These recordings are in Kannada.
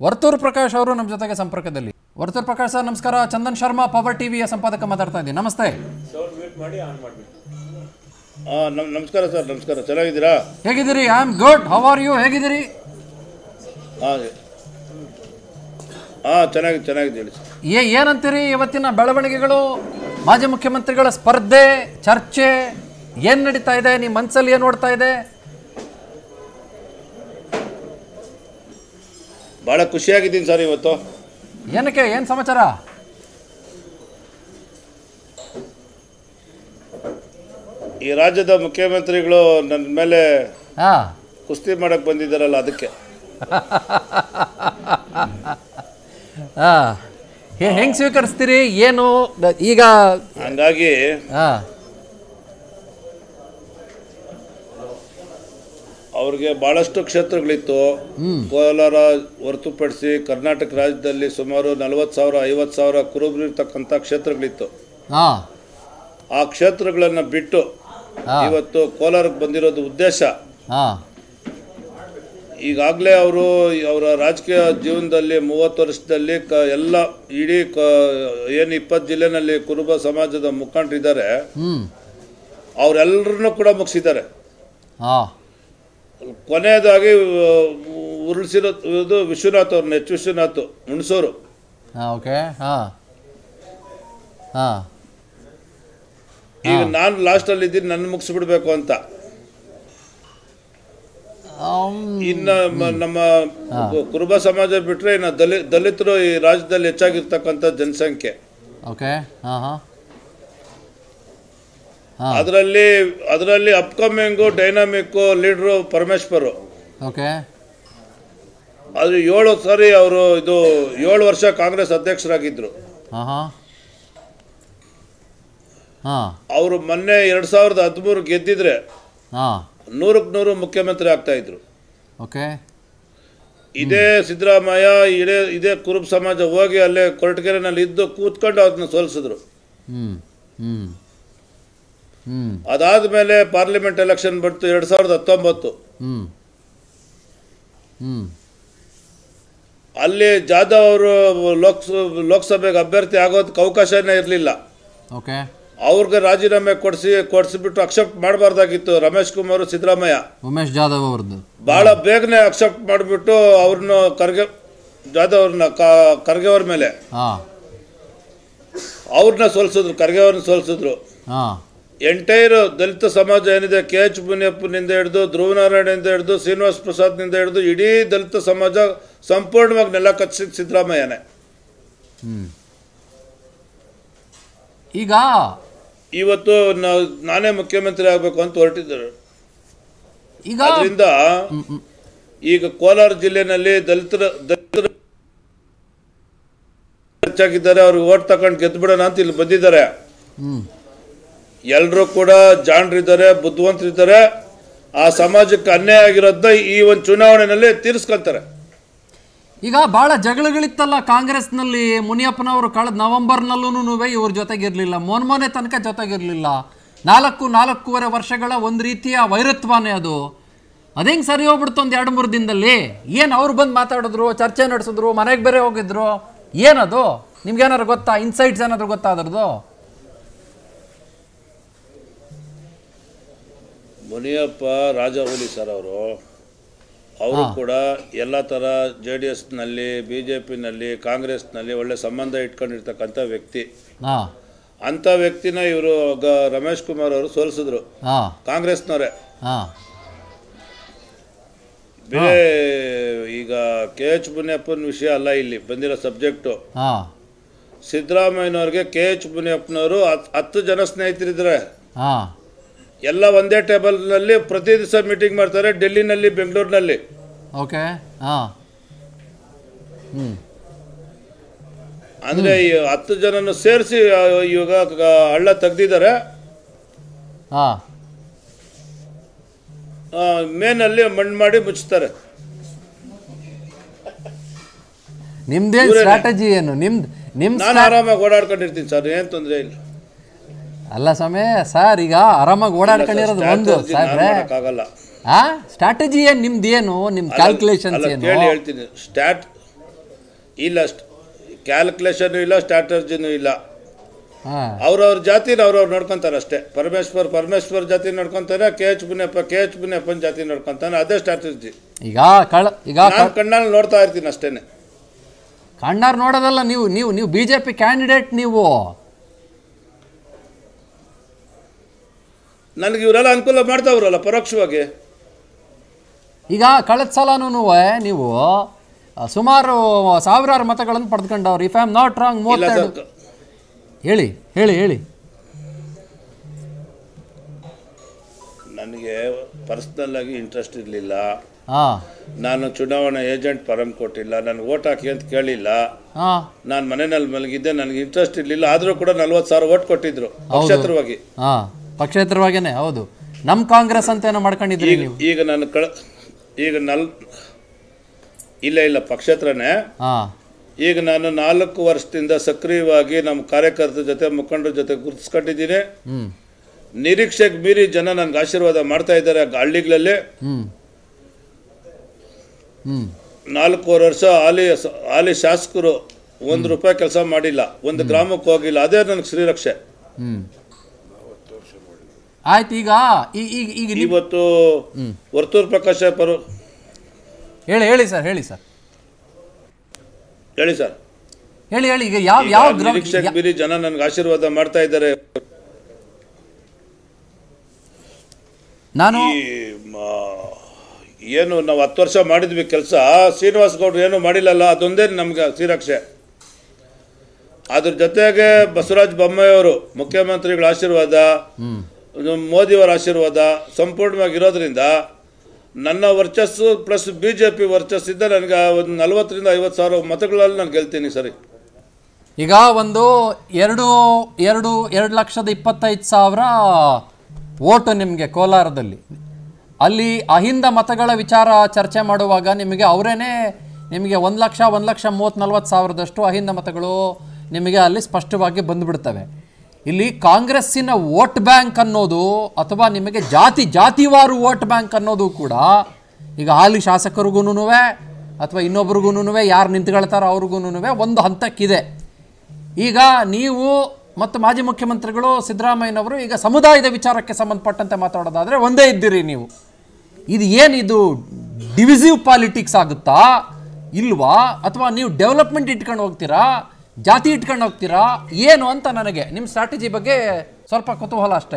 ವರ್ತೂರ್ ಪ್ರಕಾಶ್ ಅವರು ನಮ್ಮ ಜೊತೆಗೆ ಸಂಪರ್ಕದಲ್ಲಿ ವರ್ತೂರ್ ಪ್ರಕಾಶ್ ಸರ್ ನಮಸ್ಕಾರ ಚಂದನ್ ಶರ್ಮಾ ಪವರ್ ಟಿವಿಯ ಸಂಪಾದಕ ಮಾತಾಡ್ತಾ ಇದ್ದೀನಿ ನಮಸ್ತೆ ಹಾಂ ನಮ್ ನಮಸ್ಕಾರ ಸರ್ ನಮಸ್ಕಾರ ಚೆನ್ನಾಗಿದ್ದೀರಾ ಹೇಗಿದ್ದೀರಿ I am good how are you ಹೇಗಿದ್ದೀರಿ ಹಾಂ ಹಾಂ ಚೆನ್ನಾಗಿದೆ ಚೆನ್ನಾಗಿದೆ ಹೇಳಿ ಸರ್ ಏ ಏನಂತೀರಿ ಇವತ್ತಿನ ಬೆಳವಣಿಗೆಗಳು ಮಾಜಿ ಮುಖ್ಯಮಂತ್ರಿಗಳ ಸ್ಪರ್ಧೆ ಚರ್ಚೆ ಏನು ನಡೀತಾ ಇದೆ ನಿಮ್ಮ ಮನಸ್ಸಲ್ಲಿ ಏನು ನೋಡ್ತಾ ಇದೆ ಭಾಳ ಖುಷಿಯಾಗಿದ್ದೀನಿ ಸರ್ ಇವತ್ತು ಏನಕ್ಕೆ ಏನು ಸಮಾಚಾರ ಈ ರಾಜ್ಯದ ಮುಖ್ಯಮಂತ್ರಿಗಳು ನನ್ನ ಮೇಲೆ ಹಾಂ ಕುಸ್ತಿ ಮಾಡಕ್ಕೆ ಬಂದಿದ್ದಾರಲ್ಲ ಅದಕ್ಕೆ ಹಾಂ ಹೆಂಗೆ ಸ್ವೀಕರಿಸ್ತೀರಿ ಏನು ದ- ಈಗ ಹಂಗಾಗಿ ಹಾಂ ಅವ್ರಿಗೆ ಭಾಳಷ್ಟು ಕ್ಷೇತ್ರಗಳಿತ್ತು ಕೋಲಾರ ಹೊರತುಪಡಿಸಿ ಕರ್ನಾಟಕ ರಾಜ್ಯದಲ್ಲಿ ಸುಮಾರು ನಲವತ್ತು ಸಾವಿರ ಐವತ್ತು ಸಾವಿರ ಕುರುಬರಿರ್ತಕ್ಕಂಥ ಕ್ಷೇತ್ರಗಳಿತ್ತು ಹಾಂ ಆ ಕ್ಷೇತ್ರಗಳನ್ನು ಬಿಟ್ಟು ಹಾ. ಇವತ್ತು ಕೋಲಾರಕ್ಕೆ ಬಂದಿರೋದು ಉದ್ದೇಶ ಹಾಂ ಈಗಾಗಲೇ ಅವರು ಅವರ ರಾಜಕೀಯ ಜೀವನದಲ್ಲಿ ಮೂವತ್ತು ವರ್ಷದಲ್ಲಿ ಕ ಎಲ್ಲ ಇಡೀ ಕ ಏನು ಇಪ್ಪತ್ತು ಜಿಲ್ಲೆನಲ್ಲಿ ಕುರುಬ ಸಮಾಜದ ಮುಖಂಡರಿದ್ದಾರೆ ಹ್ಞೂ ಅವರೆಲ್ಲರನ್ನೂ ಕೂಡ ಮುಗಿಸಿದ್ದಾರೆ ಹಾಂ ಕೊನೆಯದಾಗಿ ಉರುಳಿಸಿರೋ ಇದು ವಿಶ್ವನಾಥ್ ಅವ್ರನ್ನ ಎಚ್ ವಿಶ್ವನಾಥ್ ಹುಣಸೂರು ಹಾಂ ಓಕೆ ಹಾಂ ಹಾಂ ಈಗ ನಾನು ಲಾಸ್ಟಲ್ಲಿ ಇದ್ದೀನಿ ನನ್ನ ಮುಗಿಸ್ಬಿಡ್ಬೇಕು ಅಂತ ಇನ್ನು ಮ- ನಮ್ಮ ಕುರುಬ ಸಮಾಜ ಬಿಟ್ಟರೆ ಇನ್ನು ದಲಿ ದಲಿತರು ಈ ರಾಜ್ಯದಲ್ಲಿ ಹೆಚ್ಚಾಗಿರ್ತಕ್ಕಂಥ ಜನಸಂಖ್ಯೆ ಓಕೆ ಹಾಂ ಹಾಂ ಹಾಂ ಅದರಲ್ಲಿ ಅದರಲ್ಲಿ ಅಪ್ಕಮಿಂಗು ಡೈನಾಮಿಕ್ಕು ಲೀಡ್ರು ಪರಮೇಶ್ವರು ಓಕೆ ಅದು ಏಳು ಸಾರಿ ಅವರು ಇದು ಏಳು ವರ್ಷ ಕಾಂಗ್ರೆಸ್ ಅಧ್ಯಕ್ಷರಾಗಿದ್ದರು ಹಾಂ ಹಾಂ ಹಾಂ ಅವರು ಮೊನ್ನೆ ಎರಡು ಸಾವಿರದ ಹದಿಮೂರು ಗೆದ್ದಿದ್ರೆ ಹಾಂ ನೂರಕ್ಕೆ ನೂರು ಮುಖ್ಯಮಂತ್ರಿ ಆಗ್ತಾ ಇದ್ರು ಓಕೆ ಇದೇ ಸಿದ್ದರಾಮಯ್ಯ ಇದೇ ಇದೇ ಕುರುಬ ಸಮಾಜ ಹೋಗಿ ಅಲ್ಲೇ ಕೊರಟಗೆರೆನಲ್ಲಿ ಇದ್ದು ಕೂತ್ಕೊಂಡು ಅದನ್ನ ಸೋಲಿಸಿದ್ರು ಹ್ಞೂ ಹ್ಞೂ ಹ್ಞೂ ಅದಾದ ಮೇಲೆ ಪಾರ್ಲಿಮೆಂಟ್ ಎಲೆಕ್ಷನ್ ಬಂತು ಎರಡು ಸಾವಿರದ ಹತ್ತೊಂಬತ್ತು ಹ್ಞೂ ಹ್ಞೂ ಅಲ್ಲಿ ಜಾಧವ್ ಅವರು ಲೋಕ್ಸ ಲೋಕಸಭೆಗೆ ಅಭ್ಯರ್ಥಿ ಆಗೋದಕ್ಕೆ ಅವಕಾಶನೇ ಇರಲಿಲ್ಲ ಓಕೆ ಅವ್ರಿಗೆ ರಾಜೀನಾಮೆ ಕೊಡಿಸಿ ಕೊಡಿಸಿಬಿಟ್ಟು ಅಕ್ಸೆಪ್ಟ್ ಮಾಡಬಾರ್ದಾಗಿತ್ತು ರಮೇಶ್ ಕುಮಾರ್ ಸಿದ್ದರಾಮಯ್ಯ ಉಮೇಶ್ ಜಾಧವ್ ಅವ್ರದ್ದು ಭಾಳ ಬೇಗನೆ ಅಕ್ಸೆಪ್ಟ್ ಮಾಡಿಬಿಟ್ಟು ಅವ್ರನ್ನ ಖರ್ಗೆ ಜಾಧವ್ ಅವ್ರನ್ನ ಖರ್ಗೆ ಅವ್ರ ಮೇಲೆ ಹಾಂ ಅವ್ರನ್ನ ಸೋಲಿಸಿದ್ರು ಖರ್ಗೆ ಅವ್ರನ್ನ ಸೋಲಿಸಿದ್ರು ಹಾಂ ಎಂಟೈರ್ ದಲಿತ ಸಮಾಜ ಏನಿದೆ ಕೆ ಎಚ್ ಮುನಿಯಪ್ಪನಿಂದ ಹಿಡಿದು ಧ್ರುವನಾರಾಯಣದಿಂದ ಹಿಡಿದು ಶ್ರೀನಿವಾಸ್ ಪ್ರಸಾದ್ನಿಂದ ಹಿಡಿದು ಇಡೀ ದಲಿತ ಸಮಾಜ ಸಂಪೂರ್ಣವಾಗಿ ನೆಲ ಕಚ್ಚಿದ ಸಿದ್ದರಾಮಯ್ಯನೇ ಹ್ಞೂ ಈಗ ಇವತ್ತು ನಾವು ನಾನೇ ಮುಖ್ಯಮಂತ್ರಿ ಆಗಬೇಕು ಅಂತ ಹೊರಟಿದ್ದಾರೆ ಈಗ ಅದರಿಂದ ಈಗ ಕೋಲಾರ ಜಿಲ್ಲೆನಲ್ಲಿ ದಲಿತರ ದಲಿತರು ಹೆಚ್ಚಾಗಿದ್ದಾರೆ ಅವ್ರಿಗೆ ಓಟ್ ತಗೊಂಡು ಗೆದ್ದುಬಿಡೋಣ ಅಂತ ಇಲ್ಲಿ ಬಂದಿದ್ದಾರೆ ಹ್ಞೂ ಎಲ್ಲರೂ ಕೂಡ ಜಾಣರಿದ್ದಾರೆ ಬುದ್ಧಿವಂತರಿದ್ದಾರೆ ಆ ಸಮಾಜಕ್ಕೆ ಅನ್ಯಾಯ ಆಗಿರೋದನ್ನ ಈ ಒಂದು ಚುನಾವಣೆಯಲ್ಲಿ ತೀರಿಸ್ಕೊಳ್ತಾರೆ ಈಗ ಭಾಳ ಜಗಳಗಳಿತ್ತಲ್ಲ ಕಾಂಗ್ರೆಸ್ನಲ್ಲಿ ಮುನಿಯಪ್ಪನವರು ಕಳೆದ ನವೆಂಬರ್ನಲ್ಲೂ ಇವ್ರ ಜೊತೆಗಿರಲಿಲ್ಲ ಮೊನ್ನೆ ತನಕ ಜೊತೆಗಿರಲಿಲ್ಲ ನಾಲ್ಕು ನಾಲ್ಕೂವರೆ ವರ್ಷಗಳ ಒಂದು ರೀತಿಯ ವೈರತ್ವನೇ ಅದು ಅದೇಂಗೆ ಸರಿ ಹೋಗ್ಬಿಡ್ತು ಒಂದು ಎರಡು ಮೂರು ದಿನದಲ್ಲಿ ಏನು ಅವ್ರು ಬಂದು ಮಾತಾಡಿದ್ರು ಚರ್ಚೆ ನಡೆಸಿದ್ರು ಮನೆಗೆ ಬೇರೆ ಹೋಗಿದ್ರು ಏನದು ನಿಮ್ಗೇನಾದ್ರು ಗೊತ್ತಾ ಇನ್ಸೈಟ್ಸ್ ಏನಾದ್ರು ಗೊತ್ತಾ ಅದ್ರದ್ದು ಮುನಿಯಪ್ಪ ರಾಜಹುಲಿ ಸರ್ ಅವರು ಅವರು ಕೂಡ ಎಲ್ಲ ಥರ ಜೆ ಡಿ ಎಸ್ನಲ್ಲಿ ಬಿ ಜೆ ಪಿನಲ್ಲಿ ಕಾಂಗ್ರೆಸ್ನಲ್ಲಿ ಒಳ್ಳೆ ಸಂಬಂಧ ಇಟ್ಕೊಂಡಿರ್ತಕ್ಕಂಥ ವ್ಯಕ್ತಿ ಹಾಂ ಅಂಥ ವ್ಯಕ್ತಿನ ಇವರು ರಮೇಶ್ ಕುಮಾರ್ ಅವರು ಸೋಲಿಸಿದ್ರು ಹಾಂ ಕಾಂಗ್ರೆಸ್ನವರೇ ಹಾಂ ಬೇರೆ ಈಗ ಕೆ ಎಚ್ ಮುನಿಯಪ್ಪನ ವಿಷಯ ಅಲ್ಲ ಇಲ್ಲಿ ಬಂದಿರೋ ಸಬ್ಜೆಕ್ಟು ಹಾಂ ಸಿದ್ದರಾಮಯ್ಯನವ್ರಿಗೆ ಕೆ ಎಚ್ ಮುನಿಯಪ್ಪನವರು ಹತ್- ಹತ್ತು ಜನ ಸ್ನೇಹಿತರಿದ್ದಾರೆ ಹಾಂ ಎಲ್ಲ ಒಂದೇ ಟೇಬಲ್ನಲ್ಲಿ ಪ್ರತಿ ದಿವಸ ಮೀಟಿಂಗ್ ಮಾಡ್ತಾರೆ ಡೆಲ್ಲಿನಲ್ಲಿ ಬೆಂಗಳೂರಿನಲ್ಲಿ ಓಕೆ ಹಾಂ ಹ್ಞೂ ಅಂದರೆ ಈ ಹತ್ತು ಜನನ ಸೇರಿಸಿ ಇವಾಗ ಗ- ಹಳ್ಳ ತೆಗ್ದಿದ್ದಾರೆ ಹಾಂ ಮೇನಲ್ಲಿ ಮಣ್ಣು ಮಾಡಿ ಮುಚ್ತಾರೆ ನಿಮ್ದೇನು ಇವ್ರೇನೆ. ಸ್ಟ್ರಾಟಜಿ ಏನು ನಿಮ್ದು ನಿಮ್ ನಾನು ಆರಾಮಾಗಿ ಓಡಾಡ್ಕೊಂಡಿರ್ತೀನಿ ಸರ್ ಏನು ತೊಂದರೆ ಇಲ್ಲ ಅಲ್ಲ ಸಮಯ ಸರ್ ಈಗ ಆರಾಮಾಗಿ ಓಡಾಡ್ಕೊಂಡಿರೋದು ಒಂದು Strategy ನಾನ್ ಸಾಹೇಬ್ರೆ ಮಾಡೋಕ್ಕಾಗಲ್ಲ ಆ ಸ್ಟ್ರಾಟಜಿ ಏನು ನಿಮ್ದು ಏನು ನಿಮ್ಮ ಕ್ಯಾಲ್ಕುಲೇಷನ್ಸ್ ಅಲ್ಲ ಏನು ಕೇಳಿ ಹೇಳ್ತೀನಿ ಸ್ಟ್ಯಾಟ್ ಇಲ್ಲ ಕ್ಯಾಲ್ಕುಲೇಷನ್ ಇಲ್ಲ ಸ್ಟ್ರಾಟಜಿನೂ ಇಲ್ಲ ಹಾಂ ಅವ್ರವ್ರ ಜಾತಿನ ಅವ್ರವ್ರು ನೋಡ್ಕೊಂತಾರೆ ಅಷ್ಟೇ ಪರಮೇಶ್ವರ್ ಪರಮೇಶ್ವರ್ ಜಾತಿ ನೋಡ್ಕೊಂತಾರೆ K H Bunappa K H ಬುನಪ್ಪನ ಜಾತಿ ನೋಡ್ಕೊಂತಾನೆ ಅದೇ ಸ್ಟ್ರಾಟಜಿ ಈಗ ಕಳ ಈಗ ನಾನು ಕಣ್ಣಲ್ಲಿ ನೋಡ್ತಾ ಇರ್ತೀನಿ ಅಷ್ಟೇನೆ ಕಣ್ಣಾರ್ ನೋಡೋದಲ್ಲ ನೀವು ನೀವು ನೀವು ಬಿ ಜೆ ಪಿ ಕ್ಯಾಂಡಿಡೇಟ್ ನೀವು ನನಗೆ ಇವರೆಲ್ಲ ಅನುಕೂಲ ಮಾಡ್ತಾವ್ರಲ್ಲ ಪರೋಕ್ಷವಾಗಿ ಈಗ ಕಳೆದ ಸಲನೂ ನೀವು ಆ, ಸುಮಾರು ಸಾವಿರಾರು ಮತಗಳನ್ನು ಪಡೆದುಕೊಂಡವ್ರು if I am not wrong ಇಲ್ಲ ಮೂವತ್ತೆರಡು ಸರ್ ಹೇಳಿ ಹೇಳಿ ಹೇಳಿ ನನಗೆ ಪರ್ಸ್ನಲ್ ಆಗಿ ಇಂಟ್ರೆಸ್ಟ್ ಇರಲಿಲ್ಲ ಹಾಂ ನಾನು ಚುನಾವಣಾ ಏಜೆಂಟ್ ಪರಂ ಕೊಟ್ಟಿಲ್ಲ ನನಗೆ ಓಟ್ ಹಾಕಿ ಅಂತ ಕೇಳಿಲ್ಲ ಹಾಂ ನಾನು ಮನೆಯಲ್ಲಿ ಮಲಗಿದ್ದೆ ನನಗೆ ಇಂಟ್ರೆಸ್ಟ್ ಇರಲಿಲ್ಲ ಆದರೂ ಕೂಡ ನಲ್ವತ್ತು ಸಾವಿರ ಓಟ್ ಕೊಟ್ಟಿದ್ರು ಪಕ್ಷೇತರವಾಗಿ ಹಾಂ ಪಕ್ಷೇತರವಾಗೇನೆ ಹೌದು ನಮ್ಮ ಕಾಂಗ್ರೆಸ್ ಅಂತ ಏನೋ ಮಾಡ್ಕೊಂಡಿದ್ರಿ ಈಗ ನೀವು ಈಗ ನಾನು ಕಳ ಈಗ ನಲ್ ಇಲ್ಲ ಇಲ್ಲ ಪಕ್ಷೇತರನೇ ಹಾಂ ಈಗ ನಾನು ನಾಲ್ಕು ವರ್ಷದಿಂದ ಸಕ್ರಿಯವಾಗಿ ನಮ್ಮ ಕಾರ್ಯಕರ್ತರ ಜೊತೆ ಮುಖಂಡರ ಜೊತೆ ಗುರುತಿಸ್ಕೊಂಡಿದ್ದೀನಿ ಹ್ಞೂ ನಿರೀಕ್ಷೆಗೆ ಮೀರಿ ಜನ ನನಗೆ ಆಶೀರ್ವಾದ ಮಾಡ್ತಾ ಇದ್ದಾರೆ ಹಳ್ಳಿಗಳಲ್ಲಿ ಹ್ಞೂ ಹ್ಞೂ ನಾಲ್ಕೂವರೆ ವರ್ಷ ಹಾಲಿ ಹಾಲಿ ಶಾಸಕರು ಒಂದು ರೂಪಾಯಿ ಕೆಲಸ ಮಾಡಿಲ್ಲ ಒಂದು ಗ್ರಾಮಕ್ಕೆ ಹೋಗಿಲ್ಲ ಅದೇ ನನಗೆ ಶ್ರೀರಕ್ಷೆ ಹ್ಞೂ ಆಯ್ತು ಈಗ ಈ- ಈಗ ಈಗ ನೀವು ಇವತ್ತು ವರ್ತೂರ್ ಪ್ರಕಾಶ ಪರು ಹೇಳಿ ಹೇಳಿ ಸರ್ ಹೇಳಿ ಸರ್ ಹೇಳಿ ಸರ್ ಹೇಳಿ ಹೇಳಿ ಈಗ ಯಾವ ಯಾವ ಗ್ರಾಮ ನಿರೀಕ್ಷೆಗೆ ಮೀರಿ ಜನ ನನಗೆ ಆಶೀರ್ವಾದ ಮಾಡ್ತಾ ಇದ್ದಾರೆ ನಾನು ಈ ಮ- ಏನು ನಾವು ಹತ್ತು ವರ್ಷ ಮಾಡಿದ್ವಿ ಕೆಲಸ ಶ್ರೀನಿವಾಸ್ ಗೌಡ್ರು ಏನು ಮಾಡಿಲ್ಲಲ್ಲ ಅದೊಂದೇ ನಮ್ಗೆ ಶ್ರೀರಕ್ಷೆ ಅದ್ರ ಜೊತೆಗೆ ಬಸವರಾಜ ಬೊಮ್ಮಾಯಿಯವರು ಮುಖ್ಯಮಂತ್ರಿಗಳ ಆಶೀರ್ವಾದ ಮೋದಿಯವರ ಆಶೀರ್ವಾದ ಸಂಪೂರ್ಣವಾಗಿ ಇರೋದ್ರಿಂದ ನನ್ನ ವರ್ಚಸ್ಸು ಪ್ಲಸ್ ಬಿ ಜೆ ಪಿ ವರ್ಚಸ್ಸಿಂದ ನನಗೆ ಒಂದು ನಲ್ವತ್ತರಿಂದ ಐವತ್ತು ಸಾವಿರ ಮತಗಳಲ್ಲಿ ನಾನು ಗೆಲ್ತೀನಿ ಸರಿ ಈಗ ಒಂದು ಎರಡು ಎರಡು ಎರಡು ಲಕ್ಷದ ಇಪ್ಪತ್ತೈದು ಸಾವಿರ ಓಟು ನಿಮಗೆ ಕೋಲಾರದಲ್ಲಿ ಅಲ್ಲಿ ಅಹಿಂದ ಮತಗಳ ವಿಚಾರ ಚರ್ಚೆ ಮಾಡುವಾಗ ನಿಮಗೆ ಅವರೇನೆ ನಿಮಗೆ ಒಂದು ಲಕ್ಷ ಒಂದು ಲಕ್ಷ ಮೂವತ್ತು ನಲ್ವತ್ತು ಸಾವಿರದಷ್ಟು ಅಹಿಂದ ಮತಗಳು ನಿಮಗೆ ಅಲ್ಲಿ ಸ್ಪಷ್ಟವಾಗಿ ಬಂದುಬಿಡ್ತವೆ ಇಲ್ಲಿ ಕಾಂಗ್ರೆಸ್ಸಿನ ವೋಟ್ ಬ್ಯಾಂಕ್ ಅನ್ನೋದು ಅಥವಾ ನಿಮಗೆ ಜಾತಿ ಜಾತಿವಾರು ವೋಟ್ ಬ್ಯಾಂಕ್ ಅನ್ನೋದು ಕೂಡ ಈಗ ಹಾಲಿ ಶಾಸಕರಿಗೂ ಅಥವಾ ಇನ್ನೊಬ್ರಿಗೂ ಯಾರು ನಿಂತ್ಕೊಳ್ತಾರೋ ಅವ್ರಿಗೂ ಒಂದು ಹಂತಕ್ಕಿದೆ ಈಗ ನೀವು ಮತ್ತು ಮಾಜಿ ಮುಖ್ಯಮಂತ್ರಿಗಳು ಸಿದ್ದರಾಮಯ್ಯನವರು ಈಗ ಸಮುದಾಯದ ವಿಚಾರಕ್ಕೆ ಸಂಬಂಧಪಟ್ಟಂತೆ ಮಾತಾಡೋದಾದರೆ ಒಂದೇ ಇದ್ದೀರಿ ನೀವು ಇದು ಏನಿದು ಡಿವಿಸಿವ್ ಪಾಲಿಟಿಕ್ಸ್ ಆಗುತ್ತಾ ಇಲ್ವಾ ಅಥವಾ ನೀವು ಡೆವಲಪ್ಮೆಂಟ್ ಇಟ್ಕೊಂಡು ಹೋಗ್ತೀರಾ ಜಾತಿ ಇಟ್ಕೊಂಡು ಹೋಗ್ತೀರಾ ಏನು ಅಂತ ನನಗೆ ನಿಮ್ಮ ಸ್ಟ್ರಾಟಜಿ ಬಗ್ಗೆ ಸ್ವಲ್ಪ ಕುತೂಹಲ ಅಷ್ಟೇ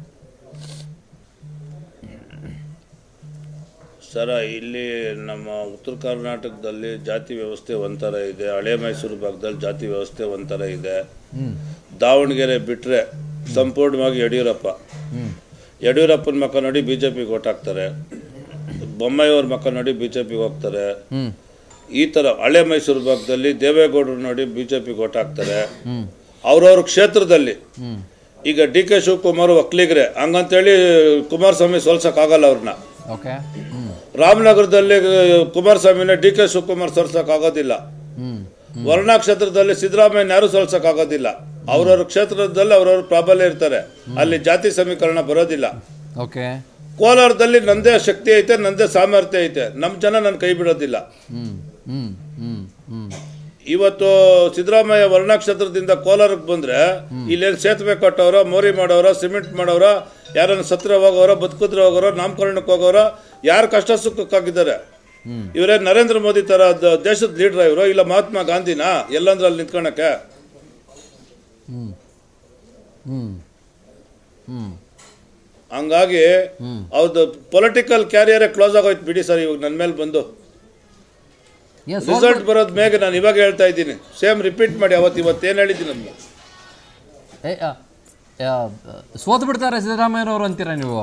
ಸರ ಇಲ್ಲಿ ನಮ್ಮ ಉತ್ತರ ಕರ್ನಾಟಕದಲ್ಲಿ ಜಾತಿ ವ್ಯವಸ್ಥೆ ಒಂಥರ ಇದೆ ಹಳೆ ಮೈಸೂರು ಭಾಗದಲ್ಲಿ ಜಾತಿ ವ್ಯವಸ್ಥೆ ಒಂಥರ ಇದೆ ದಾವಣಗೆರೆ ಬಿಟ್ಟರೆ ಸಂಪೂರ್ಣವಾಗಿ ಯಡಿಯೂರಪ್ಪ ಯಡಿಯೂರಪ್ಪನ ಮಕ್ಕ ನೋಡಿ ಬಿ ಜೆ ಪಿಗೆ ಓಟ್ ಹಾಕ್ತಾರೆ ಬೊಮ್ಮಾಯಿಯವ್ರ ಮಕ್ಕ ನೋಡಿ ಬಿ ಜೆ ಪಿಗೆ ಹೋಗ್ತಾರೆ ಹ್ಮ್ ಈ ಥರ ಹಳೆ ಮೈಸೂರು ಭಾಗದಲ್ಲಿ ದೇವೇಗೌಡರು ನೋಡಿ ಬಿ ಜೆ ಪಿಗೆ ಓಟ್ ಹಾಕ್ತಾರೆ ಅವ್ರವ್ರ ಕ್ಷೇತ್ರದಲ್ಲಿ ಈಗ ಡಿ ಕೆ ಶಿವಕುಮಾರ್ ಒಕ್ಕಲಿಗರೆ ಹಂಗಂತೇಳಿ ಕುಮಾರಸ್ವಾಮಿ ಸೋಲ್ಸೋಕ್ಕಾಗಲ್ಲ ಅವ್ರನ್ನ ಓಕೆ ಹ್ಮ್ ರಾಮನಗರದಲ್ಲಿ ಕುಮಾರಸ್ವಾಮಿನ ಡಿ ಕೆ ಶಿವಕುಮಾರ್ ಸೋಲ್ಸೋಕ್ಕಾಗೋದಿಲ್ಲ ಹ್ಮ್ ವರ್ಣ ಕ್ಷೇತ್ರದಲ್ಲಿ ಸಿದ್ದರಾಮಯ್ಯ ಯಾರು ಸೋಲ್ಸೋಕ್ಕಾಗೋದಿಲ್ಲ ಅವ್ರವ್ರ ಕ್ಷೇತ್ರದಲ್ಲಿ ಅವ್ರವ್ರ ಪ್ರಾಬಲ್ಯ ಇರ್ತಾರೆ ಅಲ್ಲಿ ಜಾತಿ ಸಮೀಕರಣ ಬರೋದಿಲ್ಲ ಓಕೆ ಕೋಲಾರದಲ್ಲಿ ನಂದೇ ಶಕ್ತಿ ಐತೆ ನಂದೇ ಸಾಮರ್ಥ್ಯ ಐತೆ ನಮ್ಮ ಜನ ನನ್ನ ಕೈ ಬಿಡೋದಿಲ್ಲ ಹ್ಮ್ ಹ್ಮ್ ಹ್ಮ್ ಹ್ಮ್ ಇವತ್ತು ಸಿದ್ದರಾಮಯ್ಯ ವರ್ಣ ಕ್ಷೇತ್ರದಿಂದ ಕೋಲಾರಕ್ಕೆ ಬಂದ್ರೆ ಇಲ್ಲೇನು ಸೇತುವೆ ಕಟ್ಟೋರ ಮೋರಿ ಮಾಡೋರ ಸಿಮೆಂಟ್ ಮಾಡೋರ ಯಾರನ್ನ ಸತ್ರ ಹೋಗೋರ ಬದುಕಿದ್ರೆ ಹೋಗೋರ ನಾಮಕರಣಕ್ಕೆ ಹೋಗೋರ ಯಾರು ಕಷ್ಟ ಸುಖಕ್ಕಾಗಿದ್ದಾರೆ ಇವರೇ ನರೇಂದ್ರ ಮೋದಿ ತರ ದ- ದೇಶದ ಲೀಡರ್ ಇವರು ಇಲ್ಲ ಮಹಾತ್ಮ ಗಾಂಧಿನ ಎಲ್ಲಂದ್ರೆ ಅಲ್ಲಿ ನಿಂತ್ಕೊಳಕ್ಕೆ ಹ್ಮ್ ಹ್ಮ್ ಹ್ಮ್ ಹಂಗಾಗಿ ಅವ್ರದ್ದು ಪೊಲಿಟಿಕಲ್ ಕ್ಯಾರಿಯರೇ ಕ್ಲೋಸ್ ಆಗೋಯ್ತು ಬಿಡಿ ಸರ್ ಇವಾಗ ನನ್ನ ಮೇಲೆ ಬಂದು Yes, ರಿಸಲ್ಟ್ ಬರೋದ್ ಮೇಗೆ ನಾನು ಇವಾಗ ಹೇಳ್ತಾ ಇದ್ದೀನಿ ಸೇಮ್ ರಿಪೀಟ್ ಮಾಡಿ ಅವತ್ತು ಇವತ್ತು ಏನು ಹೇಳಿದ್ದೀನಿ ನಮ್ಗೆ ಏ, ಆ, ಆ, ಸೋತು ಬಿಡ್ತಾರೆ ಸಿದ್ದರಾಮಯ್ಯನವರು ಅಂತೀರಾ ನೀವು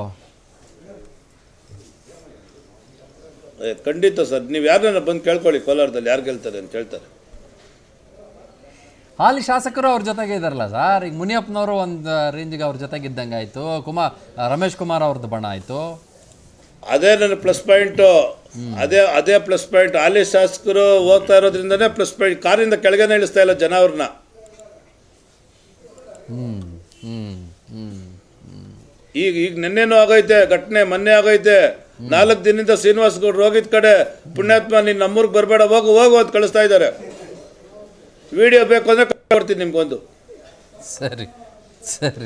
ಏ, ಖಂಡಿತ ಸರ್ ನೀವು ಯಾರನ್ನ ಬಂದು ಕೇಳ್ಕೊಳ್ಳಿ ಕೋಲಾರದಲ್ಲಿ ಯಾರು ಗೆಲ್ತಾರೆ ಅಂತ ಹೇಳ್ತಾರೆ ಹಾಲಿ ಶಾಸಕರು ಅವ್ರ ಜೊತೆಗೆ ಇದಾರಲ್ಲ ಸರ್ ಈಗ ಮುನಿಯಪ್ಪನವರು ಒಂದು ರೇಂಜಿಗೆ ಅವ್ರ ಜೊತೆಗೆ ಇದ್ದಂಗೆ ಆಯಿತು ಕುಮಾರ್ ರಮೇಶ್ ಕುಮಾರ್ ಅವ್ರದ್ದು ಬಣ ಆಯಿತು ಅದೇ ನನ್ನ ಪ್ಲಸ್ ಪಾಯಿಂಟು ಅದೇ ಅದೇ ಪ್ಲಸ್ ಪಾಯಿಂಟ್ ಹಾಲಿ ಶಾಸಕರು ಹೋಗ್ತಾ ಇರೋದ್ರಿಂದನೇ ಪ್ಲಸ್ ಪಾಯಿಂಟ್ ಕಾರಿಂದ ಕೆಳಗನೆ ಇಳಿಸ್ತಾ ಇಲ್ಲ ಜನ ಅವ್ರನ್ನ ಹ್ಮ್ ಹ್ಮ್ ಹ್ಮ್ ಈಗ ಈಗ ನಿನ್ನೆನೂ ಆಗೈತೆ ಘಟನೆ ಮೊನ್ನೆ ಆಗೈತೆ ನಾಲ್ಕು ದಿನದಿಂದ ಶ್ರೀನಿವಾಸ್ ಗೌಡ್ರು ಹೋಗಿದ್ ಕಡೆ ಪುಣ್ಯಾತ್ಮ ನೀನು ನಮ್ಮೂರಿಗೆ ಬರಬೇಡ ಹೋಗು ಹೋಗು ಅಂತ ಕಳಿಸ್ತಾ ಇದ್ದಾರೆ ವಿಡಿಯೋ ಬೇಕು ಅಂದರೆ ಕೊಡ್ತೀನಿ ನಿಮ್ಗೊಂದು ಸರಿ ಸರಿ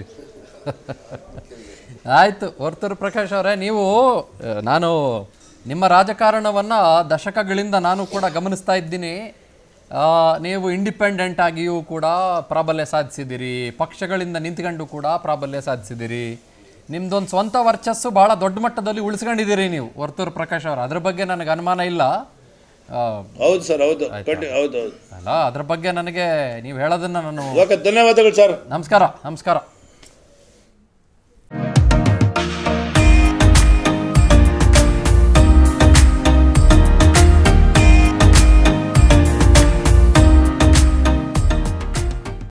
ಆಯಿತು ವರ್ತೂರು ಪ್ರಕಾಶ್ ಅವರೇ ನೀವು ಆ, ನಾನು ನಿಮ್ಮ ರಾಜಕಾರಣವನ್ನು ದಶಕಗಳಿಂದ ನಾನು ಕೂಡ ಗಮನಿಸ್ತಾ ಇದ್ದೀನಿ ಆ, ನೀವು ಇಂಡಿಪೆಂಡೆಂಟ್ ಆಗಿಯೂ ಕೂಡ ಪ್ರಾಬಲ್ಯ ಸಾಧಿಸಿದ್ದೀರಿ ಪಕ್ಷಗಳಿಂದ ನಿಂತ್ಕೊಂಡು ಕೂಡ ಪ್ರಾಬಲ್ಯ ಸಾಧಿಸಿದ್ದೀರಿ ನಿಮ್ದೊಂದು ಸ್ವಂತ ವರ್ಚಸ್ಸು ಭಾಳ ದೊಡ್ಡ ಮಟ್ಟದಲ್ಲಿ ಉಳಿಸ್ಕೊಂಡಿದ್ದೀರಿ ನೀವು ವರ್ತೂರು ಪ್ರಕಾಶ್ ಅವರು ಅದ್ರ ಬಗ್ಗೆ ನನಗೆ ಅನುಮಾನ ಇಲ್ಲ ಆ, ಹೌದು ಸರ್ ಹೌದು ಖಂಡಿತ ಹೌದು ಹೌದು ಅಲ್ಲ ಅದ್ರ ಬಗ್ಗೆ ನನಗೆ ನೀವು ಹೇಳೋದನ್ನು ನಾನು ಓಕೆ ಧನ್ಯವಾದಗಳು ಸರ್ ನಮಸ್ಕಾರ ನಮಸ್ಕಾರ